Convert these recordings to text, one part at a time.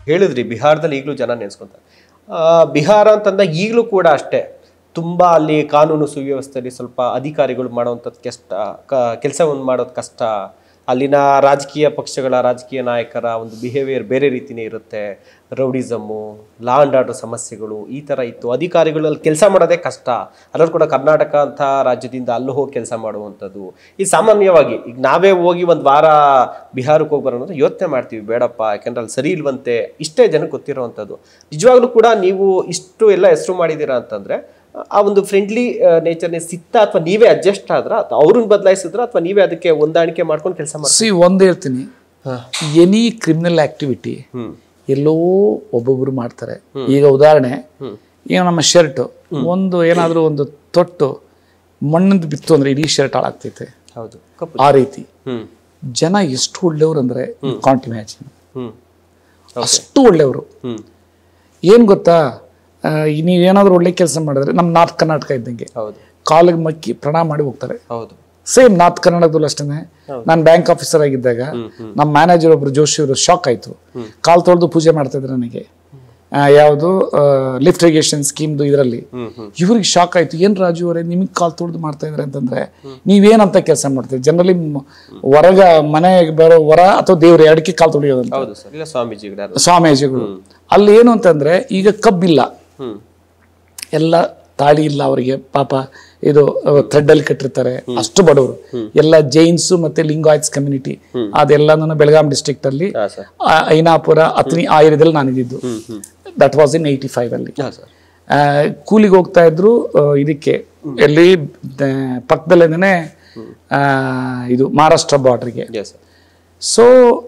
ಹೇಳಿದ್ರಿ ಬಿಹಾರದಲ್ಲಿ ಈಗಲೂ ಜನ ನೆನೆಸ್ಕೊಂತಾರೆ ಆ, ಬಿಹಾರ ಅಂತಂದಾಗ ಈಗಲೂ ಕೂಡ ಅಷ್ಟೇ ತುಂಬ ಅಲ್ಲಿ ಕಾನೂನು ಸುವ್ಯವಸ್ಥೆಯಲ್ಲಿ ಸ್ವಲ್ಪ ಅಧಿಕಾರಿಗಳು ಮಾಡೋವಂಥದ್ದು ಕಷ್ಟ ಕೆಲಸವನ್ನು ಮಾಡೋದು ಕಷ್ಟ ಅಲ್ಲಿನ ರಾಜಕೀಯ ಪಕ್ಷಗಳ ರಾಜಕೀಯ ನಾಯಕರ ಒಂದು ಬಿಹೇವಿಯರ್ ಬೇರೆ ರೀತಿನೇ ಇರುತ್ತೆ ರೌಡಿಸಮ್ಮು ಲಾ ಆ್ಯಂಡ್ ಆರ್ಡರ್ ಸಮಸ್ಯೆಗಳು ಈ ಥರ ಇತ್ತು ಅಧಿಕಾರಿಗಳು ಅಲ್ಲಿ ಕೆಲಸ ಮಾಡೋದೇ ಕಷ್ಟ ಅದರಲ್ಲೂ ಕೂಡ ಕರ್ನಾಟಕ ಅಂತ ರಾಜ್ಯದಿಂದ ಅಲ್ಲೂ ಹೋಗಿ ಕೆಲಸ ಮಾಡುವಂಥದ್ದು ಈ ಸಾಮಾನ್ಯವಾಗಿ ಈಗ ನಾವೇ ಹೋಗಿ ಒಂದು ವಾರ ಬಿಹಾರಕ್ಕೆ ಹೋಗಿ ಬರೋಣ ಅಂತ ಯೋಚನೆ ಮಾಡ್ತೀವಿ ಬೇಡಪ್ಪ ಯಾಕಂದ್ರೆ ಅಲ್ಲಿ ಸರಿ ಇಲ್ವಂತೆ ಇಷ್ಟೇ ಜನಕ್ಕೆ ಗೊತ್ತಿರೋವಂಥದ್ದು ನಿಜವಾಗ್ಲೂ ಕೂಡ ನೀವು ಇಷ್ಟು ಎಲ್ಲ ಹೆಸರು ಮಾಡಿದ್ದೀರಾ ಅಂತಂದ್ರೆ ಆ ಒಂದು ಫ್ರೆಂಡ್ಲಿ ನೇಚರ್ನೆಸ್ ಸಿತ್ತ ಅಥವಾ ನೀವೇ ಅಡ್ಜಸ್ಟ್ ಆದ್ರ ಅಥವಾ ಅವ್ರನ್ನ ಬದಲಾಯಿಸಿದ್ರ ಅಥವಾ ನೀವೇ ಅದಕ್ಕೆ ಹೊಂದಾಣಿಕೆ ಮಾಡ್ಕೊಂಡು ಕೆಲಸ ಮಾಡಿ ಸಿ ಒಂದೇ ಹೇಳ್ತೀನಿ ಎನಿ ಕ್ರಿಮಿನಲ್ ಆಕ್ಟಿವಿಟಿ ಹ್ಮ್ ಎಲ್ಲೋ ಒಬ್ಬೊಬ್ರು ಮಾಡ್ತಾರೆ ಈಗ ಉದಾಹರಣೆ ಈಗ ನಮ್ಮ ಶರ್ಟ್ ಒಂದು ಏನಾದರೂ ಒಂದು ತೊಟ್ಟು ಮಣ್ಣಿಂದ ಬಿತ್ತು ಅಂದ್ರೆ ಇಡೀ ಶರ್ಟ್ ಹಾಳಾಗ್ತೈತೆ ಹೌದು ಕಪ್ಪು ಆ ರೀತಿ ಹ್ಮ್ ಜನ ಎಷ್ಟು ಒಳ್ಳೆಯವರು ಅಂದ್ರೆ ಕಾಂಟ್ ಇಮ್ಯಾಜಿನ್ ಹ್ಮ್ ಅಷ್ಟು ಒಳ್ಳೆಯವರು ಹ್ಮ್ ಏನು ಗೊತ್ತಾ ಆ, ಈ ನೀವೇನಾದ್ರೂ ಒಳ್ಳೆ ಕೆಲಸ ಮಾಡಿದ್ರೆ ನಮ್ಮ ನಾರ್ತ್ ಕರ್ನಾಟಕ ಇದ್ದಂಗೆ ಹೌದು ಕಾಲಿಗೆ ಮಕ್ಕಿ ಪ್ರಣಾಮ ಮಾಡಿ ಹೋಗ್ತಾರೆ ಹೌದು ಸೇಮ್ ನಾರ್ತ್ ಕರ್ನಾಟಕದಲ್ಲೂ ಅಷ್ಟೇ ನಾನು ಬ್ಯಾಂಕ್ ಆಫೀಸರ್ ಆಗಿದ್ದಾಗ ನಮ್ಮ ಮ್ಯಾನೇಜರ್ ಒಬ್ರು ಜೋಶಿ ಅವರು ಶಾಕ್ ಆಯ್ತು ಕಾಲ್ ತೊಳೆದು ಪೂಜೆ ಮಾಡ್ತಾ ಇದ್ರು ನನಗೆ ಯಾವುದು ಲಿಫ್ಟ್ ಇರಿಗೇಷನ್ ಸ್ಕೀಮ್ದು ಇದರಲ್ಲಿ ಇವ್ರಿಗೆ ಶಾಕ್ ಆಯ್ತು ಏನ್ ರಾಜು ಅವರೇ ನಿಮಗೆ ಕಾಲ್ ತೊಳೆದು ಮಾಡ್ತಾ ಇದ್ರೆ ಅಂತಂದ್ರೆ ನೀವೇನಂತ ಕೆಲಸ ಮಾಡ್ತೀರಿ ಜನರಲಿ ಹೊರಗ ಮನೆಗೆ ಬರೋ ವರ ಅಥವಾ ದೇವ್ರ ಎರಡಕ್ಕೆ ಕಾಲ್ ತೊಳೆಯೋದಂತ ಹೌದು ಸರ್ ಇಲ್ಲ ಸ್ವಾಮೀಜಿಗಳು ಸ್ವಾಮೀಜಿಗಳು ಅಲ್ಲಿ ಏನು ಅಂತಂದ್ರೆ ಈಗ ಕಬ್ಬಿಲ್ಲ ಹ್ಮ್ ಎಲ್ಲ ತಾಳಿ ಇಲ್ಲ ಅವರಿಗೆ ಪಾಪ ಇದು ಥ್ರೆಡ್ ಅಲ್ಲಿ ಕಟ್ಟಿರ್ತಾರೆ ಅಷ್ಟು ಬಡವರು ಎಲ್ಲ ಜೈನ್ಸ್ ಮತ್ತೆ ಲಿಂಗಾಯತ್ಸ್ ಕಮ್ಯುನಿಟಿ ಅದೆಲ್ಲಾನು ಬೆಳಗಾಂ ಡಿಸ್ಟ್ರಿಕ್ಟ್ ಅಲ್ಲಿ ಹಾ ಸರ್ ಆ, ಐನಾಪುರ ಅತ್ನಿ ಆ ಏರಿಯಾದಲ್ಲಿ ನಾನು ಇದ್ದಿದ್ದು that was in eighty five ಅಲ್ಲಿ ಹಾ ಸರ್ ಆ, ಕೂಲಿಗೆ ಹೋಗ್ತಾ ಇದ್ರು ಆ, ಇದಕ್ಕೆ ಎಲ್ಲಿ ದ- ಪಕ್ಕದಲ್ಲೇನೆ ಆ, ಇದು ಮಹಾರಾಷ್ಟ್ರ ಬಾರ್ಡ್ರಿಗೆ ಎಸ್ ಸರ್ ಸೊ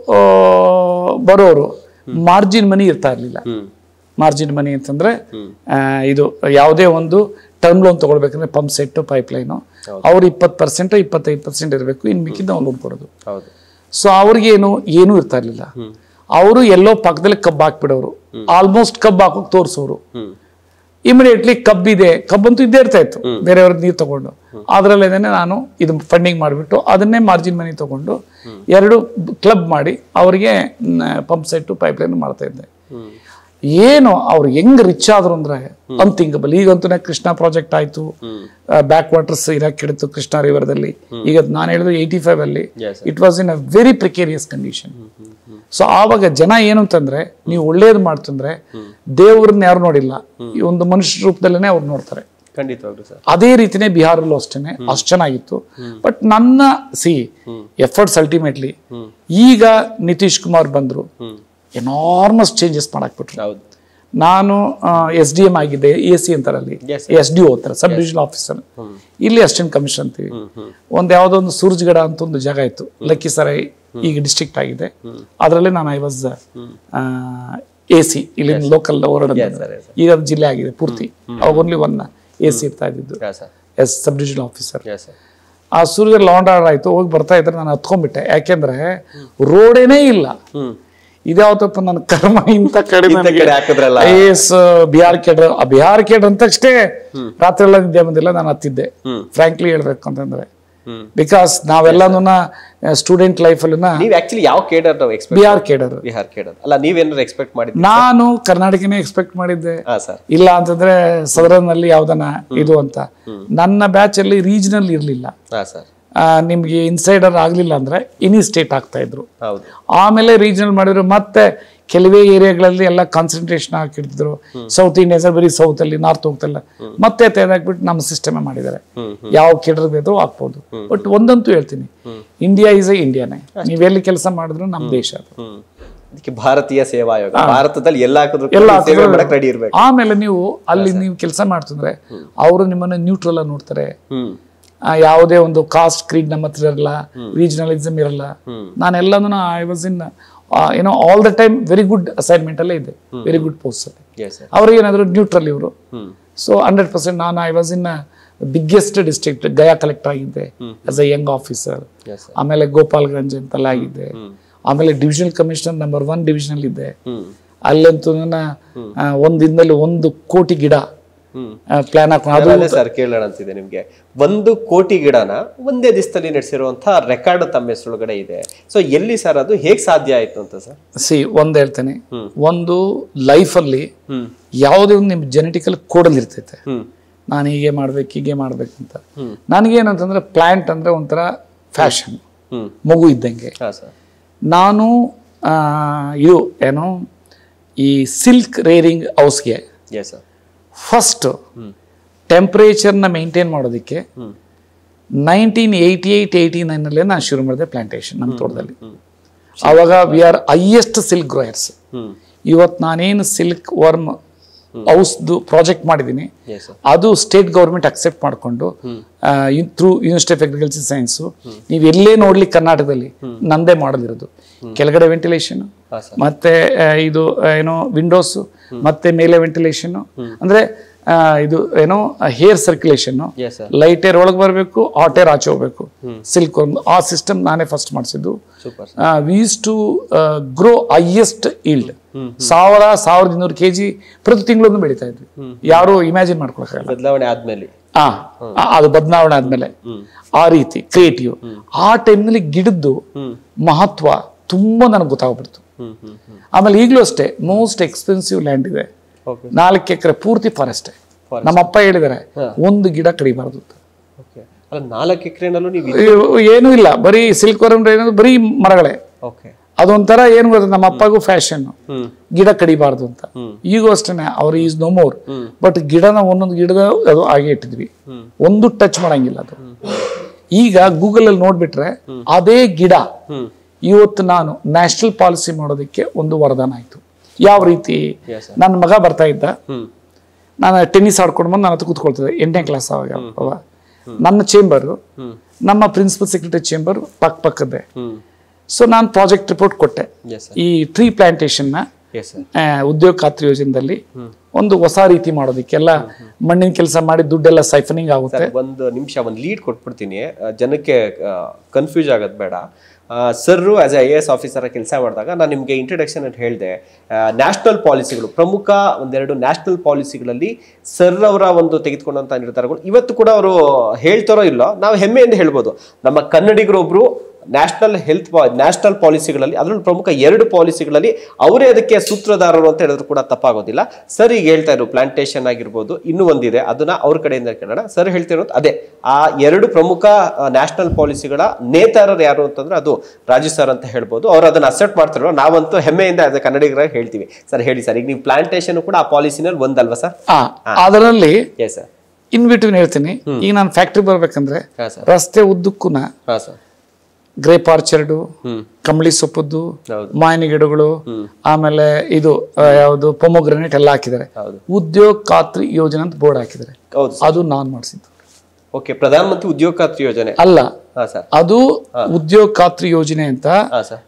ಬರೋರು ಮಾರ್ಜಿನ್ ಮನಿ ಇರ್ತಾ ಇರಲಿಲ್ಲ ಹ್ಮ್ ಮಾರ್ಜಿನ್ ಮನಿ ಅಂತಂದ್ರೆ ಆ, ಇದು ಯಾವುದೇ ಒಂದು ಟರ್ಮ್ ಲೋನ್ ತಗೊಳ್ಬೇಕಂದ್ರೆ ಪಂಪ್ ಸೆಟ್ ಪೈಪ್ ಲೈನು ಅವ್ರು ಇಪ್ಪತ್ತು ಪರ್ಸೆಂಟ್ ಇಪ್ಪತ್ತೈದು ಪರ್ಸೆಂಟ್ ಇರಬೇಕು ಇನ್ನು ಮಿಕ್ಕಿದ್ದು ನಾವು ಲೋನ್ ಕೊಡೋದು ಹೌದು ಸೊ ಅವ್ರಿಗೇನು ಏನೂ ಇರ್ತಾ ಇರಲಿಲ್ಲ ಅವರು ಎಲ್ಲೋ ಪಕ್ಕದಲ್ಲಿ ಕಬ್ಬು ಹಾಕ್ಬಿಡೋರು ಆಲ್ಮೋಸ್ಟ್ ಕಬ್ಬು ಹಾಕೋಕ್ ತೋರಿಸೋರು ಹ್ಮ್ ಇಮಿಡಿಯೇಟ್ಲಿ ಕಬ್ಬಿದೆ ಕಬ್ಬಂತೂ ಇದ್ದೇ ಇರ್ತಾ ಇತ್ತು ಬೇರೆಯವ್ರದ್ದು ನೀರು ತಗೊಂಡು ಅದರಲ್ಲೇನೆ ನಾನು ಇದು ಫಂಡಿಂಗ್ ಮಾಡಿಬಿಟ್ಟು ಅದನ್ನೇ ಮಾರ್ಜಿನ್ ಮನಿ ತಗೊಂಡು ಎರಡು ಕ್ಲಬ್ ಮಾಡಿ ಅವರಿಗೆ ಪಂಪ್ ಸೆಟ್ಟು ಪೈಪ್ ಲೈನ್ ಮಾಡ್ತಾ ಇದ್ದೆ ಹ್ಮ್ ಏನು ಅವ್ರು ಹೆಂಗ್ ರಿಚ್ ಆದ್ರು ಅಂದ್ರೆ ಅನ್ಥಿಂಕಬಲ್ ಈಗಂತೂ ಕೃಷ್ಣ ಪ್ರಾಜೆಕ್ಟ್ ಆಯ್ತು ಬ್ಯಾಕ್ ವಾಟರ್ಸ್ ಇರಕ್ಕೆ ಹಿಡಿತು ಕೃಷ್ಣ ರಿವರ್ದಲ್ಲಿ ಈಗ ನಾನು ಹೇಳಿದ್ರು ಏಯ್ಟಿ ಫೈವ್ ಅಲ್ಲಿ Yes, it was in a very precarious condition so ಆವಾಗ ಜನ ಏನು ಅಂತಂದ್ರೆ ನೀವು ಒಳ್ಳೇದು ಮಾಡ್ತಂದ್ರೆ ದೇವ್ರನ್ನ ಯಾರು ನೋಡಿಲ್ಲ ಈ ಒಂದು ಮನುಷ್ಯ ರೂಪದಲ್ಲೇ ಅವ್ರು ನೋಡ್ತಾರೆ ಖಂಡಿತವಾಗ್ಲು ಸರ್ ಅದೇ ರೀತಿನೇ ಬಿಹಾರಲ್ಲೂ ಅಷ್ಟೇನೆ ಅಷ್ಟು ಚೆನ್ನಾಗಿತ್ತು ಬಟ್ ನನ್ನ ಸಿ ಎಫರ್ಟ್ಸ್ ಅಲ್ಟಿಮೇಟ್ಲಿ ಈಗ ನಿತೀಶ್ ಕುಮಾರ್ ಬಂದ್ರು ಎನಾರ್ಮಸ್ ಚೇಂಜಸ್ ಮಾಡಾಕ್ಬಿಟ್ರು ಹೌದು ನಾನು ಎಸ್ ಡಿ ಎಂ ಆಗಿದ್ದೆ ಎ ಸಿ ಅಂತಾರಲ್ಲಿ Yes, ಎಸ್ ಡಿ ಓದ್ತಾರೆ ಸಬ್ ಡಿವಿಷನ್ ಆಫೀಸರ್ ಇಲ್ಲಿ ಅಸಿಸ್ಟೆಂಟ್ ಕಮಿಷನ್ ಅಂತೀವಿ ಒಂದು ಯಾವುದೋ ಒಂದು ಸೂರ್ಜ್ಗಡ ಅಂತ ಒಂದು ಜಾಗ ಇತ್ತು ಲಕ್ಕಿಸರೈ ಈಗ ಡಿಸ್ಟ್ರಿಕ್ಟ್ ಆಗಿದೆ ಅದರಲ್ಲಿ ನಾನು ಐ ವಾಸ್ ಎ ಸಿ ಇಲ್ಲಿ ಲೋಕಲ್ ಓರಡ Yes, sir, yes, ಈಗ ಅದು ಜಿಲ್ಲೆ ಆಗಿದೆ ಪೂರ್ತಿ ಅವಾಗ ಓನ್ಲಿ ಒನ್ ಎ ಸಿ ಇರ್ತಾ ಇದ್ದಿದ್ದು yeah sir yes sub division officer yeah sir ಆ ಸೂರ್ಯ ಲಾಂಡ್ ಆರ್ಡರ್ ಆಯ್ತು ಹೋಗಿ ಬರ್ತಾ ಇದ್ರೆ ನಾನು ಹತ್ಕೊಂಡ್ಬಿಟ್ಟೆ ಯಾಕೆಂದ್ರೆ ರೋಡೇನೇ ಇಲ್ಲ ಹ್ಮ್ ಇದ್ಯಾವತ್ತಪ್ಪ ನನ್ನ ಕರ್ಮ ಇಂಥ ಕಡೆ ಇಂಥ ಕಡೆ ಹಾಕಿದ್ರಲ್ಲ. ಐ ಎಸ್ ಬಿಹಾರ್ ಕೇಡ್ರ ಆ ಬಿಹಾರ್ ಕೇಡ್ರ ಅಂತಷ್ಟೇ ರಾತ್ರಿ ಎಲ್ಲ ನಿದ್ದೆ ಬಂದಿಲ್ಲ ನಾನು ಹತ್ತಿದ್ದೆ ಫ್ರಾಂಕ್ಲಿ ಹೇಳ್ಬೇಕು ಅಂತಂದ್ರೆ ಹ್ಮ್. ಬಿಕಾಸ್ ನಾವೆಲ್ಲನೂ ಸ್ಟೂಡೆಂಟ್ ಲೈಫಲ್ಲಿ ನೀವ್ ಆಕ್ಚುಲಿ ಯಾವ ಕೇಡರ್ ನಾವು expect Bihar cadre Bihar cadre ಅಲ್ಲ ನೀವೇನಾದ್ರು ಎಕ್ಸ್ಪೆಕ್ಟ್ ಮಾಡಿದ್ರಿ ನಾನು ಕರ್ನಾಟಕನೇ ಎಕ್ಸ್ಪೆಕ್ಟ್ ಮಾಡಿದ್ದೆ ಹಾ ಸರ್ ಇಲ್ಲ ಅಂತಂದ್ರೆ ಸದರನ್ ಅಲ್ಲಿ ಯಾವ್ದನ ಇದು ಅಂತ ನನ್ನ ಬ್ಯಾಚ್ ಅಲ್ಲಿ ರೀಜನಲ್ ಇರ್ಲಿಲ್ಲ ಹಾ ಸರ್ ಆ, ನಿಮ್ಗೆ ಇನ್ಸೈಡರ್ ಆಗ್ಲಿಲ್ಲ ಅಂದ್ರೆ ಇನಿ ಸ್ಟೇಟ್ ಆಗ್ತಾ ಇದ್ರು ಹೌದು ಆಮೇಲೆ ರೀಜನಲ್ ಮಾಡಿದ್ರು ಮತ್ತೆ ಕೆಲವೇ ಏರಿಯಾಗಳಲ್ಲಿ ಎಲ್ಲ ಕಾನ್ಸಂಟ್ರೇಷನ್ ಹಾಕಿಡ್ತಿದ್ರು ಸೌತ್ ಇಂಡಿಯನ್ಸ್ ಬರೀ ಸೌತ್ ಅಲ್ಲಿ ನಾರ್ತ್ ಹೋಗ್ತಲ್ಲ ಮತ್ತೆ ತೆಗೆದಾಕ್ಬಿಟ್ಟು ನಮ್ಮ ಸಿಸ್ಟಮ್ ಮಾಡಿದ್ದಾರೆ ಯಾವ ಕೆಡರ್ ಬೇಕೋ ಹಾಕ್ಬೋದು ಬಟ್ ಒಂದಂತೂ ಹೇಳ್ತೀನಿ ಇಂಡಿಯಾ ಈಸ್ ಎ ಇಂಡಿಯಾನೇ ನೀವೆಲ್ಲಿ ಕೆಲಸ ಮಾಡಿದ್ರು ನಮ್ಮ ದೇಶ ಅದು ಹ್ಮ್ ಅದಕ್ಕೆ ಭಾರತೀಯ ಸೇವಾ ಆಯೋಗ ಭಾರತದಲ್ಲಿ ಎಲ್ಲ ಹಾಕಿದ್ರು ಎಲ್ಲ ಕೂಡ ಸೇವೆ ಹಾಕಿದ್ರು- ಮಾಡಕ್ ರೆಡಿ ಇರ್ಬೇಕು ಆಮೇಲೆ ನೀವು ಅಲ್ಲಿ ನೀವು ಕೆಲಸ ಮಾಡ್ತಿದ್ರೆ ಅವರು ನಿಮ್ಮನ್ನ ನ್ಯೂಟ್ರಲ್ ಆಗಿ ನೋಡ್ತಾರೆ ಹ್ಮ್ ಆ, ಯಾವುದೇ ಒಂದು ಕಾಸ್ಟ್ ಕ್ರೀಡ್ ನಮ್ಮ ಹತ್ರ ಇರಲ್ಲ ರೀಜನಲಿಸಮ್ ಇರಲ್ಲ ನಾನೆಲ್ಲನೂ ಐ ವಾಸ್ ಇನ್ ಏನೋ all the time very good assignment ಅಲ್ಲೇ ಇದೆ ವೆರಿ ಗುಡ್ ಪೋಸ್ಟ್ ಅಲ್ಲಿ ಎಸ್ ಸರ್ ಅವ್ರಿಗೆ ಏನಾದ್ರು ನ್ಯೂಟ್ರಲ್ ಇವರು ಹ್ಮ್ ಸೊ ಹಂಡ್ರೆಡ್ ಪರ್ಸೆಂಟ್ ನಾನು I was in biggest district Gaya collector ಆಗಿದ್ದೆ as a young officer yes sir ಆಮೇಲೆ ಗೋಪಾಲ್ಗಂಜ್ ಅಂತೆಲ್ಲ ಆಗಿದ್ದೆ ಆಮೇಲೆ divisional commissioner number one divisional ಇದ್ದೆ ಹ್ಮ್ ಅಲ್ಲಂತೂ ನನ್ನ ಆ, ಒಂದ್ ದಿನದಲ್ಲಿ ಒಂದು ಕೋಟಿ ಗಿಡ ಹ್ಮ್ ಪ್ಲಾನ್ ಹಾಕೊಂಡು ಅದು ಅದೇ ಸರ್ ಕೇಳೋಣ ಅಂತಿದೆ ನಿಮ್ಗೆ ಒಂದು ಕೋಟಿ ಗಿಡನ ಒಂದೇ ದಿವಸದಲ್ಲಿ ನಡೆಸಿರುವಂತಹ ರೆಕಾರ್ಡ್ ತಮ್ಮ ಹೆಸರೊಳಗಡೆ ಇದೆ ಸೊ ಎಲ್ಲಿ ಸರ್ ಅದು ಹೇಗ್ ಸಾಧ್ಯ ಆಯ್ತು ಅಂತ ಸರ್ ಸಿ ಒಂದು ಹೇಳ್ತೇನೆ ಹ್ಮ್. ಒಂದು ಲೈಫಲ್ಲಿ ಹ್ಮ್ ಯಾವುದೇ ಒಂದು ನಿಮ್ಮ ಜೆನೆಟಿಕಲ್ ಕೋಡಲ್ಲಿ ಇರ್ತೈತೆ ಹ್ಮ್ ನಾನು ಹೀಗೆ ಮಾಡ್ಬೇಕು ಹೀಗೆ ಮಾಡ್ಬೇಕಂತ ಹ್ಮ್. ನನಗೇನಂತಂದ್ರೆ ಪ್ಲಾಂಟ್ ಅಂದ್ರೆ ಒಂಥರ ಫ್ಯಾಷನ್ ಹ್ಮ್ ಮಗು ಇದ್ದಂಗೆ ಹಾ ಸರ್ ನಾನು ಆ, ಇದು ಏನು ಈ ಸಿಲ್ಕ್ ರೇರಿಂಗ್ ಹೌಸ್ಗೆ ಎಸ್ ಸರ್ ಫಸ್ಟ್ ಹ್ಮ್ ಟೆಂಪ್ರೇಚರ್ನ ಮೇಂಟೈನ್ ಮಾಡೋದಕ್ಕೆ hmm nineteen eighty eight eighty ನೈನಲ್ಲೇ ನಾನು ಶುರು ಮಾಡಿದೆ ಪ್ಲಾಂಟೇಶನ್ ನಮ್ಮ ತೋಟದಲ್ಲಿ ಹ್ಮ್ ಆವಾಗ we are highest silk growers hmm ಇವತ್ತು ನಾನೇನು ಸಿಲ್ಕ್ ವರ್ಮ್ ಹೌಸ್ದು ಪ್ರಾಜೆಕ್ಟ್ ಮಾಡಿದ್ದೀನಿ ಎಸ್ ಸರ್ ಅದು ಸ್ಟೇಟ್ ಗೌರ್ಮೆಂಟ್ ಅಕ್ಸೆಪ್ಟ್ ಮಾಡಿಕೊಂಡು through university of agriculture science ನೀವು ಎಲ್ಲೇ ನೋಡ್ಲಿಕ್ಕೆ ಕರ್ನಾಟಕದಲ್ಲಿ ನಂದೇ ಮಾಡಲ್ ಇರೋದು ಕೆಳಗಡೆ ವೆಂಟಿಲೇಷನ್ ಹಾ ಸರ್ ಮತ್ತೆ ಆ, ಇದು ಆ, ಏನೋ ವಿಂಡೋಸ್ ಮತ್ತೆ ಮೇಲೆ ವೆಂಟಿಲೇಷನ್ ಅಂದ್ರೆ ಆ, ಇದು ಏನೋ air circulation yes sir light air ಒಳಗೆ ಬರಬೇಕು ಹಾಟ್ ಏರ್ ಆಚೆ ಹೋಗ್ಬೇಕು ಸಿಲ್ಕ್ ಆ ಸಿಸ್ಟಮ್ ನಾನೇ ಫಸ್ಟ್ ಮಾಡಿಸಿದ್ದು super we use to grow highest yield ಸಾವಿರ ಸಾವಿರದ ಇನ್ನೂರು ಕೆ ಜಿ ಪ್ರತಿ ತಿಂಗಳೊಂದು ಬೆಳೀತಾ ಇದ್ವಿ ಯಾರು ಇಮ್ಯಾಜಿನ್ ಮಾಡ್ಕೊಳಕ್ಕಾಗಲ್ಲ ಬದಲಾವಣೆ ಆದ್ಮೇಲೆ ಆ ಆ, ಅದು ಬದಲಾವಣೆ ಆದ್ಮೇಲೆ ಆ ರೀತಿ ಕ್ರಿಯೇಟಿವ್ ಆ ಟೈಮ್ನಲ್ಲಿ ಗಿಡದ್ದು ಹ್ಮ್ ಮಹತ್ವ ತುಂಬಾ ನನಗೆ ಗೊತ್ತಾಗ್ಬಿಡ್ತು ಹ್ಮ್ ಹ್ಮ್ ಹ್ಮ್ ಆಮೇಲೆ ಈಗಲೂ ಅಷ್ಟೇ ಮೋಸ್ಟ್ ಎಕ್ಸ್ಪೆನ್ಸಿವ್ ಲ್ಯಾಂಡ್ ಇದೆ ಓಕೆ ನಾಲ್ಕು ಎಕರೆ ಪೂರ್ತಿ ಫಾರೆಸ್ಟ್ Forest. ನಮ್ಮ ಅಪ್ಪ ಹೇಳಿದ್ದಾರೆ ಒಂದು ಗಿಡ ಕಡಿಬಾರ್ದು ಅಂತ ಓಕೆ ಅಲ್ಲ ನಾಲ್ಕು ಎಕರೆನಲ್ಲೂ ನೀವು ಇವ್- ಏನೂ ಇಲ್ಲ ಬರೀ ಸಿಲ್ಕ್ ವರ್ಮ್ ಏನದು ಬರೀ ಮರಗಳೇ ಓಕೆ ಅದೊಂಥರ ಏನು ಗೊತ್ತ ನಮ್ಮ ಅಪ್ಪಗೂ ಫ್ಯಾಷನ್ ಹ್ಮ್ ಗಿಡ ಕಡಿಬಾರ್ದು ಅಂತ ಹ್ಮ್. ಈಗೂ ಅಷ್ಟೇ ಅವ್ರು is no more hmm. But ಗಿಡನ ಒಂದೊಂದು ಗಿಡದ ಅದು ಹಾಗೆ ಇಟ್ಟಿದ್ವಿ ಹ್ಮ್. ಒಂದು ಟಚ್ ಮಾಡಂಗಿಲ್ಲ ಅದು ಈಗ ಗೂಗಲ್ ಅಲ್ಲಿ ನೋಡ್ಬಿಟ್ರೆ ಅದೇ ಗಿಡ ಹ್ಮ್ ಇವತ್ತು ನಾನು ನ್ಯಾಷನಲ್ ಪಾಲಿಸಿ ಮಾಡೋದಕ್ಕೆ ಒಂದು ವರದಾನ ಆಯ್ತು ಯಾವ ರೀತಿ Yes, sir. ನನ್ನ ಮಗ ಬರ್ತಾ ಇದ್ದ ಹ್ಮ್ ನಾನು ಟೆನ್ನಿಸ್ ಆಡ್ಕೊಂಡು ಬಂದು ನಾನು ಹತ್ತು ಕೂತ್ಕೊಳ್ತಿದ್ದೆ ಎಂಟನೇ ಕ್ಲಾಸ್ ಅವಾಗ ಅವ ನನ್ನ ಚೇಂಬರು ಹ್ಮ್ ನಮ್ಮ ಪ್ರಿನ್ಸಿಪಲ್ ಸೆಕ್ರೆಟರಿ ಚೇಂಬರ್ ಪಕ್ಕ ಪಕ್ಕದ್ದೆ ಹ್ಮ್ ಸೊ ನಾನು ಪ್ರಾಜೆಕ್ಟ್ ರಿಪೋರ್ಟ್ ಕೊಟ್ಟೆ ಎಸ್ ಸರ್ ಈ ಟ್ರೀ ಪ್ಲಾಂಟೇಶನ್ನ ಎಸ್ ಸರ್ ಉದ್ಯೋಗ ಖಾತ್ರಿ ಯೋಜನೆಯಲ್ಲಿ ಒಂದು ಹೊಸ ರೀತಿ ಮಾಡೋದಕ್ಕೆಲ್ಲ ಮಣ್ಣಿನ ಕೆಲಸ ಮಾಡಿ ದುಡ್ಡೆಲ್ಲ ಸೈಫನಿಂಗ್ ಆಗುತ್ತೆ ಒಂದು ನಿಮಿಷ ಒಂದು ಲೀಡ್ ಕೊಟ್ಬಿಡ್ತೀನಿ ಆ, ಜನಕ್ಕೆ ಕನ್ಫ್ಯೂಸ್ ಆಗೋದು ಬೇಡ sir as a I A S officer ಕೆಲಸ ಮಾಡಿದಾಗ ನಾನು ನಿಮಗೆ ಇಂಟ್ರಡಕ್ಷನ್ ಅಂತ ಹೇಳಿದೆ ನ್ಯಾಷನಲ್ ಪಾಲಿಸಿಗಳು ಪ್ರಮುಖ ಒಂದೆರಡು ನ್ಯಾಷನಲ್ ಪಾಲಿಸಿಗಳಲ್ಲಿ ಸರ್ ಅವರ ಒಂದು ತೆಗೆದುಕೊಂಡಂತ ನಿರ್ಧಾರಗಳು ಇವತ್ತು ಕೂಡ ಅವರು ಹೇಳ್ತಾರೋ ಇಲ್ಲೋ ನಾವು ಹೆಮ್ಮೆಯಿಂದ ಹೇಳ್ಬೋದು ನಮ್ಮ ಕನ್ನಡಿಗರೊಬ್ರು ನ್ಯಾಷನಲ್ ಹೆಲ್ತ್ ನ್ಯಾಷನಲ್ ಪಾಲಿಸಿಗಳಲ್ಲಿ ಅದರಲ್ಲೂ ಪ್ರಮುಖ ಎರಡು ಪಾಲಿಸಿಗಳಲ್ಲಿ ಅವರೇ ಅದಕ್ಕೆ ಸೂತ್ರಧಾರರು ಅಂತ ಹೇಳಿದ್ರು ಕೂಡ ತಪ್ಪಾಗೋದಿಲ್ಲ ಸರ್ ಈಗ ಹೇಳ್ತಾ ಇದ್ರು ಪ್ಲಾಂಟೇಶನ್ ಆಗಿರ್ಬೋದು ಇನ್ನೂ ಒಂದಿದೆ ಅದನ್ನ ಅವ್ರ ಕಡೆಯಿಂದ ಕೇಳೋಣ ಸರ್ ಹೇಳ್ತಿರೋದು ಅದೇ ಆ ಎರಡು ಪ್ರಮುಖ ನ್ಯಾಷನಲ್ ಪಾಲಿಸಿಗಳ ನೇತಾರರು ಯಾರು ಅಂತಂದ್ರೆ ಅದು ರಾಜು ಸರ್ ಅಂತ ಹೇಳ್ಬೋದು ಅವ್ರು ಅದನ್ನ ಅಕ್ಸೆಪ್ಟ್ ಮಾಡ್ತಾರೋ ನಾವಂತೂ ಹೆಮ್ಮೆಯಿಂದ ಅದು ಕನ್ನಡಿಗರಾಗಿ ಹೇಳ್ತೀವಿ ಸರ್ ಹೇಳಿ ಸರ್ ಈಗ ನೀವು ಪ್ಲಾಂಟೇಶನ್ ಕೂಡ ಆ ಪಾಲಿಸಿನಲ್ಲಿ ಒಂದಲ್ವಾ ಸರ್ ಆ ಅದರಲ್ಲಿ ಎಸ್ ಸರ್ ಇನ್ ಬಿಟ್ವೀನ್ ಹೇಳ್ತೀನಿ ಈಗ ನಾನು ಫ್ಯಾಕ್ಟ್ರಿ ಬರ್ಬೇಕಂದ್ರೆ ಹಾಂ ಸರ್ ರಸ್ತೆ ಉದ್ದಕ್ಕೂನ ಹಾಂ ಸರ್ ಗ್ರೇಪ್ ಆರ್ಚರ್ಡು ಹ್ಮ್ ಕಂಬಳಿ ಸೊಪ್ಪದ್ದು ಹೌದು ಮಾವಿನ ಗಿಡಗಳು ಆಮೇಲೆ ಇದು ಆ, ಯಾವುದು ಪೊಮೊಗ್ರನೇಟ್ ಎಲ್ಲ ಹಾಕಿದ್ದಾರೆ ಹೌದು ಉದ್ಯೋಗ ಖಾತ್ರಿ ಯೋಜನೆ ಅಂತ ಬೋರ್ಡ್ ಹಾಕಿದ್ದಾರೆ ಹೌದು ಅದು ನಾನು ಮಾಡಿಸಿದ್ದು ಓಕೆ ಪ್ರಧಾನ ಮಂತ್ರಿ ಉದ್ಯೋಗ ಖಾತ್ರಿ ಯೋಜನೆ ಅಲ್ಲ ಹಾಂ ಸರ್ ಅದು ಉದ್ಯೋಗ ಖಾತ್ರಿ ಯೋಜನೆ ಅಂತ ಹಾಂ sir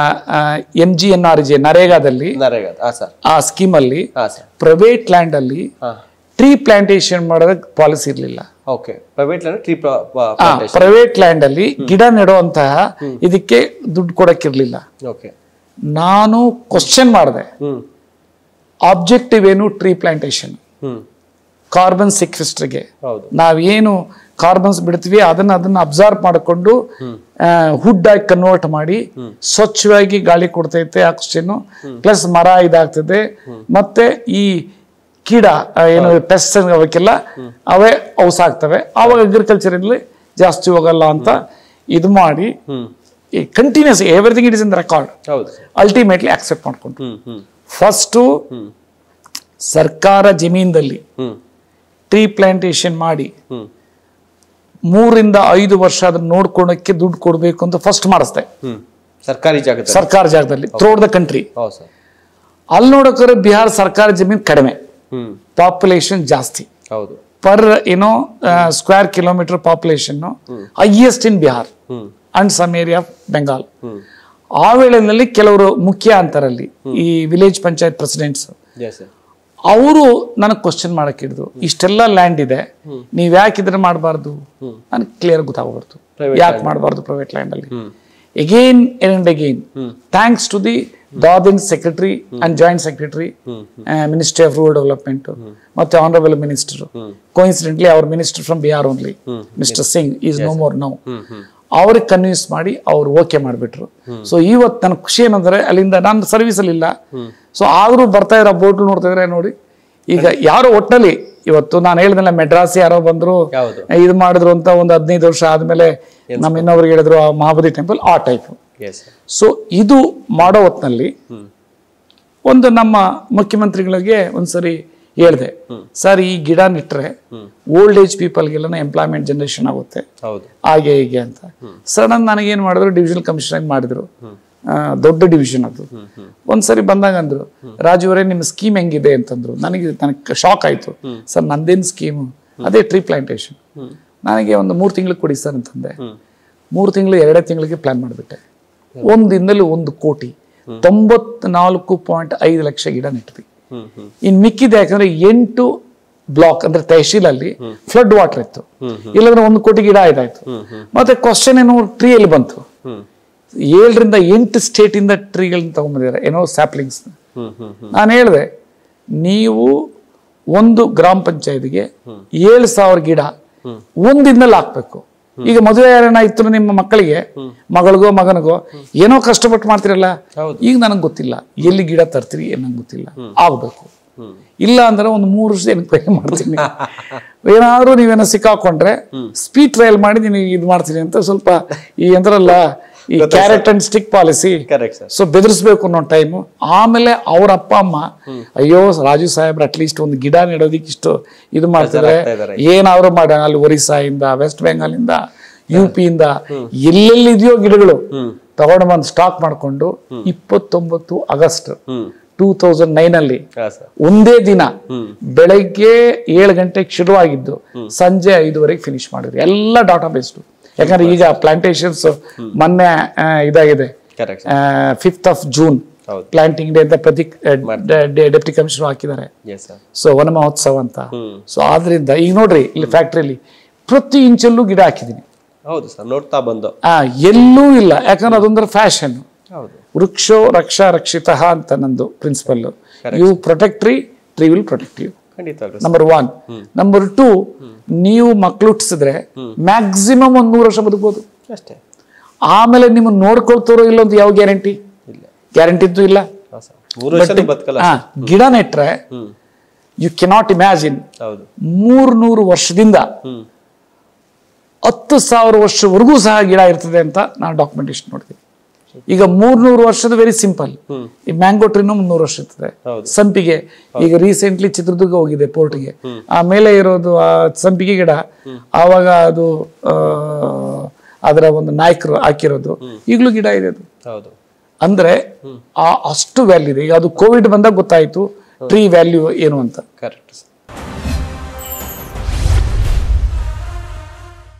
M G N R J ನರೇಗಾದಲ್ಲಿ ನರೇಗಾ ಹಾಂ ಸರ್ ಆ ಸ್ಕೀಮಲ್ಲಿ ಹಾಂ ಸರ್ ಪ್ರೈವೇಟ್ ಲ್ಯಾಂಡ್ ಅಲ್ಲಿ ಹಾಂ ಟ್ರೀ ಪ್ಲಾಂಟೇಶನ್ ಮಾಡೋದಕ್ಕೆ ಪಾಲಿಸಿ ಇರಲಿಲ್ಲ okay private land tree private land ಅಲ್ಲಿ ಗಿಡ ನೆಡುವಂತಹ ಇದಕ್ಕೆ ದುಡ್ಡು ಕೊಡಕ್ಕಿರ್ಲಿಲ್ಲ ಓಕೆ ನಾನು ಕ್ವಶನ್ ಮಾಡಿದೆ ಹ್ಮ್ ಆಬ್ಜೆಕ್ಟಿವ್ ಏನು ಟ್ರೀ ಪ್ಲಾಂಟೇಶನ್ ಹ್ಮ್ ಕಾರ್ಬನ್ ಸಿಕ್ವಿಸ್ಟ್ರಿಗೆ ಹೌದು ನಾವೇನು ಕಾರ್ಬನ್ಸ್ ಬಿಡ್ತೀವಿ ಅದನ್ನ ಅದನ್ನ ಅಬ್ಸರ್ವ್ ಮಾಡಿಕೊಂಡು ಹುಡ್ ಆಗಿ ಕನ್ವರ್ಟ್ ಮಾಡಿ ಸ್ವಚ್ಛವಾಗಿ ಗಾಳಿ ಕೊಡ್ತೈತೆ ಆಕ್ಸಿಜನ್ ಪ್ಲಸ್ ಮರ ಇದಾಗ್ತದೆ ಮತ್ತೆ ಈ ಕೀಡ ಆ, ಏನು ಪೆಸ್ಟ್ ಅವಕ್ಕೆಲ್ಲ ಅವೇ ಔಸ್ ಆಗ್ತವೆ ಆವಾಗ ಅಗ್ರಿಕಲ್ಚರ್ ಅಲ್ಲಿ ಜಾಸ್ತಿ ಹೋಗಲ್ಲ ಅಂತ ಇದು ಮಾಡಿ ಹ್ಮ್ ಈ continuous everything it is in record ಹೌದು ಅಲ್ಟಿಮೇಟ್ಲಿ ಆಕ್ಸೆಪ್ಟ್ ಮಾಡ್ಕೊಂಡು ಹ್ಮ್ ಹ್ಮ್ ಫಸ್ಟು ಹ್ಮ್ ಸರ್ಕಾರ ಜಮೀನಲ್ಲಿ ಹ್ಮ್ ಟ್ರೀ ಪ್ಲಾಂಟೇಶನ್ ಮಾಡಿ ಹ್ಮ್ ಮೂರಿಂದ ಐದು ವರ್ಷ ಅದನ್ನ ನೋಡ್ಕೊಳಕ್ಕೆ ದುಡ್ಡು ಕೊಡಬೇಕು ಅಂತ ಫಸ್ಟ್ ಮಾಡಿಸ್ದೆ ಹ್ಮ್ ಸರ್ಕಾರಿ ಜಾಗದಲ್ಲಿ ಸರ್ಕಾರ ಜಾಗದಲ್ಲಿ ಥ್ರೋಡ್ ದ ಕಂಟ್ರಿ ಹೌದು ಸರ್ ಅಲ್ಲಿ ನೋಡೋಕ್ರೆ ಬಿಹಾರ ಸರ್ಕಾರ ಜಮೀನು ಕಡಿಮೆ ಹ್ಮ್ ಪಾಪ್ಯುಲೇಷನ್ ಜಾಸ್ತಿ ಹೌದು ಪರ್ ಏನೋ square kilometre population highest in Bihar hmm and some area of Bengal hmm ಆ ವೇಳೆಯಲ್ಲಿ ಕೆಲವರು ಮುಖ್ಯ ಅಂತರಲ್ಲಿ ಈ village panchayat presidents yes sir ಅವರು ನನಗೆ ಕ್ವಶನ್ ಮಾಡಕ್ಕೆ ಹಿಡಿದು ಇಷ್ಟೆಲ್ಲ ಲ್ಯಾಂಡ್ ಇದೆ ನೀವು ಯಾಕೆ ಇದನ್ನ ಮಾಡಬಾರ್ದು ನನಗೆ ಕ್ಲಿಯರ್ ಗೊತ್ತಾಗ್ಬಾರ್ದು Private ಯಾಕೆ ಮಾಡಬಾರ್ದು ಪ್ರೈವೇಟ್ ಲ್ಯಾಂಡ್ ಅಲ್ಲಿ hmm again and again thanks to the Dadin secretary and joint secretary uh, ministry of rural development ಮತ್ತೆ honorable minister coincidentally our minister from Bihar only Mr. Singh is no more now ಅವ್ರಿಗೆ convince ಮಾಡಿ ಅವ್ರು okay ಮಾಡಿಬಿಟ್ರು so ಇವತ್ತು ನನ್ನ ಖುಷಿ ಏನಂದ್ರೆ ಅಲ್ಲಿಂದ ನಾನು ಸರ್ವಿಸಲ್ಲಿ ಇಲ್ಲ ಸೊ ಆದರೂ ಬರ್ತಾ ಇರೋ ಬೋಟ್ ನೋಡ್ತಾ ಇದ್ರೆ ನೋಡಿ ಈಗ ಯಾರೋ ಒಟ್ಟಲ್ಲಿ ಇವತ್ತು ನಾನು ಹೇಳಿದ್ನಲ್ಲ ಮೆಡ್ರಾಸ್ ಯಾರೋ ಬಂದ್ರು ಹೌದು. ಇದು ಮಾಡಿದ್ರು ಅಂತ ಒಂದು ಹದಿನೈದು ವರ್ಷ ಆದ್ಮೇಲೆ ನಮ್ಮ ಇನ್ನೊಬ್ರಿಗೆ ಹೇಳಿದ್ರು ಆ ಮಹಾಬಲಿ ಟೆಂಪಲ್ ಆ ಟೈಪ್ ಎಸ್ ಸೊ ಇದು ಮಾಡೋ ಹೊತ್ನಲ್ಲಿ ಒಂದು ನಮ್ಮ ಮುಖ್ಯಮಂತ್ರಿಗಳಿಗೆ ಒಂದ್ಸರಿ ಹೇಳಿದೆ ಸರ್ ಈ ಗಿಡ ನೆಟ್ರೆ ಓಲ್ಡ್ ಏಜ್ ಪೀಪಲ್ಗೆಲ್ಲ ಎಂಪ್ಲಾಯ್ಮೆಂಟ್ ಜನರೇಷನ್ ಆಗುತ್ತೆ ಹೌದು ಹಾಗೆ ಹೀಗೆ ಅಂತ ಸಡನ್ ನನಗೇನು ಮಾಡಿದ್ರು ಡಿವಿಷನಲ್ ಕಮಿಷನರ್ ಮಾಡಿದ್ರು ಆ, ದೊಡ್ಡ ಡಿವಿಷನ್ ಅದು ಒಂದ್ಸರಿ ಬಂದಾಗ ಅಂದ್ರು ರಾಜು ಅವರೇ ನಿಮ್ಮ ಸ್ಕೀಮ್ ಹೆಂಗಿದೆ ಅಂತಂದ್ರು ನನಗೆ ನನಗೆ ಶಾಕ್ ಆಯ್ತು ಸರ್ ನಂದೇನು ಸ್ಕೀಮು ಅದೇ ಟ್ರೀ ಪ್ಲಾಂಟೇಶನ್ ನನಗೆ ಒಂದು ಮೂರು ತಿಂಗಳು ಕೊಡಿ ಸರ್ ಅಂತಂದೆ ಮೂರು ತಿಂಗಳು ಎರಡೇ ತಿಂಗಳಿಗೆ ಪ್ಲಾನ್ ಮಾಡಿಬಿಟ್ಟೆ ಒಂದು ದಿನದಲ್ಲಿ ಒಂದು ಕೋಟಿ ತೊಂಬತ್ನಾಲ್ಕು ಪಾಯಿಂಟ್ ಐದು ಲಕ್ಷ ಗಿಡ ನೆಟ್ವಿ ಹ್ಮ್ ಹ್ಮ್ ಇನ್ ಮಿಕ್ಕಿದೆ ಯಾಕಂದ್ರೆ ಎಂಟು ಬ್ಲಾಕ್ ಅಂದ್ರೆ ತಹಶೀಲಲ್ಲಿ ಫ್ಲಡ್ ವಾಟರ್ ಇತ್ತು ಇಲ್ಲಾಂದ್ರೆ ಒಂದು ಕೋಟಿ ಗಿಡ ಆಯ್ತಾಯ್ತು ಮತ್ತೆ ಕ್ವಶನ್ ಏನು ಟ್ರೀ ಎಲ್ಲಿ ಬಂತು ಹ್ಮ್ ಏಳರಿಂದ ಎಂಟು ಸ್ಟೇಟ್ ಇಂದ ಟ್ರೀಗಳನ್ನ ತಗೊಂಡ್ಬಂದಿದ್ದಾರೆ ಏನೋ ಸ್ಯಾಪ್ಲಿಂಗ್ಸ್ ಹ್ಮ್ ಹ್ಮ್ ಹ್ಮ್ ನಾನು ಹೇಳಿದೆ ನೀವು ಒಂದು ಗ್ರಾಮ ಪಂಚಾಯತ್ಗೆ ಏಳು ಸಾವಿರ ಗಿಡ ಒಂದಿನಲ್ಲಿ ಹಾಕ್ಬೇಕು ಈಗ ಮದುವೆ ಯಾರನ್ನ ಇತ್ತು ನಿಮ್ಮ ಮಕ್ಕಳಿಗೆ ಮಗಳಿಗೋ ಮಗನಿಗೋ ಏನೋ ಕಷ್ಟಪಟ್ಟು ಮಾಡ್ತಿರಲ್ಲ ಹೌದು. ಈಗ ನನಗೆ ಗೊತ್ತಿಲ್ಲ ಎಲ್ಲಿ ಗಿಡ ತರ್ತೀರಿ ಏನು ನಂಗೆ ಗೊತ್ತಿಲ್ಲ ಆಗ್ಬೇಕು ಇಲ್ಲ ಅಂದ್ರೆ ಒಂದು ಮೂರು ವರ್ಷ ಏನಕ್ಕೆ ಪೇ ಮಾಡ್ತೀನಿ ಏನಾದ್ರೂ ನೀವೇನೋ ಸಿಕ್ಕಾಕೊಂಡ್ರೆ ಸ್ಪೀಡ್ ಟ್ರಯಲ್ ಮಾಡಿ ನೀವು ಇದು ಮಾಡ್ತೀನಿ ಅಂತ ಸ್ವಲ್ಪ ಈ ಎಂದ್ರಲ್ಲ ಈ carrot and stick policy correct sir so ಬೆದರಿಸ್ಬೇಕು ಅನ್ನೋ ಟೈಮು ಆಮೇಲೆ ಅವ್ರ ಅಪ್ಪ ಅಮ್ಮ ಅಯ್ಯೋ ರಾಜು ಸಾಹೇಬ್ರ ಅಟ್ಲೀಸ್ಟ್ ಒಂದು ಗಿಡ ನೆಡೋದಿಕ್ಕೆ ಇಷ್ಟು ಇದು ಮಾಡ್ತಿದ್ರೆ ಆಗ್ತಾ ಇದಾರೆ. ಏನಾದ್ರು ಮಾಡ ಅಲ್ಲಿ ಒರಿಸ್ಸಾಯಿಂದ ವೆಸ್ಟ್ ಬೆಂಗಾಲಿಂದ ಯು ಇಂದ ಎಲ್ಲೆಲ್ಲಿ ಇದೆಯೋ ಗಿಡಗಳು ತಗೊಂಡು ಬಂದು ಸ್ಟಾಕ್ ಮಾಡ್ಕೊಂಡು ಇಪ್ಪತ್ತೊಂಬತ್ತು August hmm two thousand nine ಅಲ್ಲಿ ಹಾ ಸರ್ ಒಂದೇ ದಿನ ಬೆಳಗ್ಗೆ ಏಳು ಗಂಟೆಗೆ ಶುರುವಾಗಿದ್ದು ಸಂಜೆ ಐದುವರೆಗೆ ಫಿನಿಶ್ ಮಾಡಿದ್ವಿ ಎಲ್ಲ ಡಾಟಾ ಬೇಸ್ಡ್ ಯಾಕಂದ್ರೆ ಈಗ ಪ್ಲಾಂಟೇಶನ್ಸ್ ಮೊನ್ನೆ ಆ, ಇದಾಗಿದೆ ಕರೆಕ್ಟ್ ಫಿಫ್ತ್ ಆಫ್ ಜೂನ್ ಹೌದು. ಪ್ಲಾಂಟಿಂಗ್ ಡೇ ಅಂತ ಪ್ರತೀಕ್ ಡೆಪ್ಟಿ ಕಮಿಷನರ್ ಹಾಕಿದ್ದಾರೆ yes sir so Van Mahotsav ಅಂತ ಹ್ಮ್. ಸೊ ಆದ್ರಿಂದ ಈಗ ನೋಡ್ರಿ ಇಲ್ಲಿ ಫ್ಯಾಕ್ಟ್ರಿಯಲ್ಲಿ ಪ್ರತಿ ಇಂಚಲ್ಲೂ ಗಿಡ ಹಾಕಿದ್ದೀನಿ ಹೌದು ಸರ್ ನೋಡ್ತಾ ಬಂದು ಆ ಎಲ್ಲೂ ಇಲ್ಲ ಯಾಕಂದ್ರೆ ಅದೊಂಥರ ಫ್ಯಾಷನ್ ಹೌದು ವೃಕ್ಷೋ ರಕ್ಷಾ ರಕ್ಷಿತ ಅಂತ ನಂದು principle you protect tree tree will protect you ಖಂಡಿತವಾಗ್ಲೂ ನಂಬರ್ ಒನ್ ನಂಬರ್ ಟೂ ನೀವು ಮಕ್ಳು ಹುಟ್ಟಿಸಿದ್ರೆ ಮ್ಯಾಕ್ಸಿಮಮ್ ಒಂದ್ ನೂರು ವರ್ಷ ಬದುಕಬಹುದು ಅಷ್ಟೇ ಆಮೇಲೆ ನಿಮ್ಮನ್ನ ನೋಡ್ಕೊಳ್ತಾರೋ ಇಲ್ಲ ಅಂತ ಯಾವ ಗ್ಯಾರಂಟಿ ಇಲ್ಲ ಗ್ಯಾರಂಟಿ ಇದ್ದು ಇಲ್ಲ ಹಾ ಸರ್ ಮೂರು ವರ್ಷನೂ ಬದುಕಲ್ಲ ಹಾ, ಗಿಡ ನೆಟ್ರೆ ಹ್ಮ್ ಯು ಕೆನಾಟ್ ಇಮ್ಯಾಜಿನ್ ಹೌದು ಮೂರ್ನೂರು ವರ್ಷದಿಂದ ಹ್ಮ್ ಹತ್ತು ಸಾವಿರ ವರ್ಷವರೆಗೂ ಸಹ ಗಿಡ ಇರ್ತದೆ ಅಂತ ನಾನು ಡಾಕ್ಯುಮೆಂಟೇಶನ್ ನೋಡ್ತೀನಿ ಈಗ ಮೂರ್ನೂರು ವರ್ಷದ ವೆರಿ ಸಿಂಪಲ್ ಈ ಮ್ಯಾಂಗೋ ಟ್ರೀನು ಮುನ್ನೂರು ವರ್ಷ ಇರ್ತದೆ ಹೌದು. ಸಂಪಿಗೆ ಈಗ ರೀಸೆಂಟ್ಲಿ ಚಿತ್ರದುರ್ಗ ಹೋಗಿದೆ ಪೋರ್ಟ್ಗೆ ಆ ಮೇಲೆ ಇರೋದು ಆ ಸಂಪಿಗೆ ಗಿಡ ಆವಾಗ ಅದು ಆ, ಅದರ ಒಂದು ನಾಯಕರು ಹಾಕಿರೋದು ಈಗಲೂ ಗಿಡ ಇದೆ ಅದು ಹೌದು ಅಂದ್ರೆ ಆ ಅಷ್ಟು ವ್ಯಾಲ್ಯೂ ಇದೆ ಈಗ ಅದು ಕೋವಿಡ್ ಬಂದಾಗ ಗೊತ್ತಾಯ್ತು ಟ್ರೀ ವ್ಯಾಲ್ಯೂ ಏನು ಅಂತ ಕರೆಕ್ಟ್